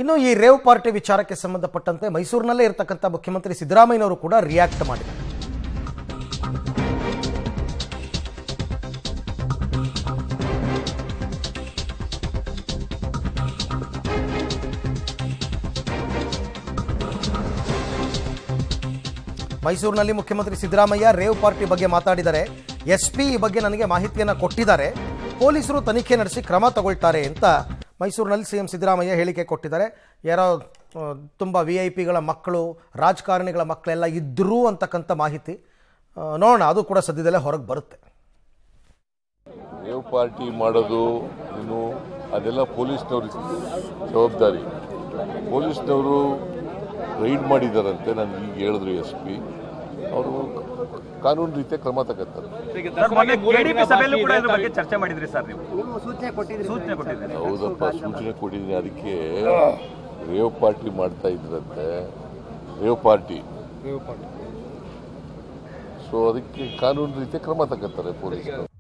ಇನ್ನು ಈ rave party ವಿಚಾರಕ್ಕೆ ಸಂಬಂಧಪಟ್ಟಂತೆ ಮೈಸೂರಿನಲ್ಲೇ ಇರತಕ್ಕಂಥ ಮುಖ್ಯಮಂತ್ರಿ ಸಿದ್ದರಾಮಯ್ಯನವರು ಕೂಡ ರಿಯಾಕ್ಟ್ ಮಾಡಿದ್ದಾರೆ ಮೈಸೂರಿನಲ್ಲಿ ಮುಖ್ಯಮಂತ್ರಿ ಸಿದ್ದರಾಮಯ್ಯ ರೇವ್ ಪಾರ್ಟಿ ಬಗ್ಗೆ ಮಾತಾಡಿದ್ದಾರೆ ಎಸ್ ಪಿ ಈ ಬಗ್ಗೆ ನನಗೆ ಮಾಹಿತಿಯನ್ನು ಕೊಟ್ಟಿದ್ದಾರೆ ಪೊಲೀಸರು ತನಿಖೆ ನಡೆಸಿ ಕ್ರಮ ತಗೊಳ್ತಾರೆ ಅಂತ ಮೈಸೂರಿನಲ್ಲಿ ಸಿಎಂ ಸಿದ್ದರಾಮಯ್ಯ ಹೇಳಿಕೆ ಕೊಟ್ಟಿದ್ದಾರೆ ಯಾರೋ ಆ, ತುಂಬ ವಿ ಐ ಪಿಗಳ ಮಕ್ಕಳು ರಾಜಕಾರಣಿಗಳ ಮಕ್ಕಳೆಲ್ಲ ಇದ್ದರು ಅಂತಕ್ಕಂಥ ಮಾಹಿತಿ ಆ, ನೋಡೋಣ ಅದು ಕೂಡ ಸದ್ಯದಲ್ಲೇ ಹೊರಗೆ ಬರುತ್ತೆ ರೇವ್ ಪಾರ್ಟಿ ಮಾಡೋದು ಇನ್ನು ಅದೆಲ್ಲ ಪೊಲೀಸ್ನವ್ರ ಜವಾಬ್ದಾರಿ ಪೊಲೀಸ್ನವರು ರೈಡ್ ಮಾಡಿದಾರಂತೆ ನನಗೆ ಈಗ ಹೇಳಿದ್ರು ಎಸ್ ಪಿ ಅವರು ಕಾನೂನು ರೀತಿಯ ಕ್ರಮ ತಗೋತಾರೆ ಸರ್ ಮೊನ್ನೆ ಕೆಡಿಪಿ ಸಭೆಯಲ್ಲೂ ಕೂಡ ಇದ್ರ ಬಗ್ಗೆ ಚರ್ಚೆ ಮಾಡಿದ್ರಿ ಸರ್ ನೀವು ಸೂಚನೆ ಕೊಟ್ಟಿದ್ದೀರಿ ಹೌದಪ್ಪ ಸೂಚನೆ ಕೊಟ್ಟಿದ್ದೀನಿ ಅದಕ್ಕೆ ರೇವ್ ಪಾರ್ಟಿ ಮಾಡ್ತಾ ಇದ್ರಂತೆ ರೇವ್ ಪಾರ್ಟಿ ಸೊ ಅದಕ್ಕೆ ಕಾನೂನು ರೀತಿಯ ಕ್ರಮ ತಗೋತಾರೆ ಪೊಲೀಸ್ನವರು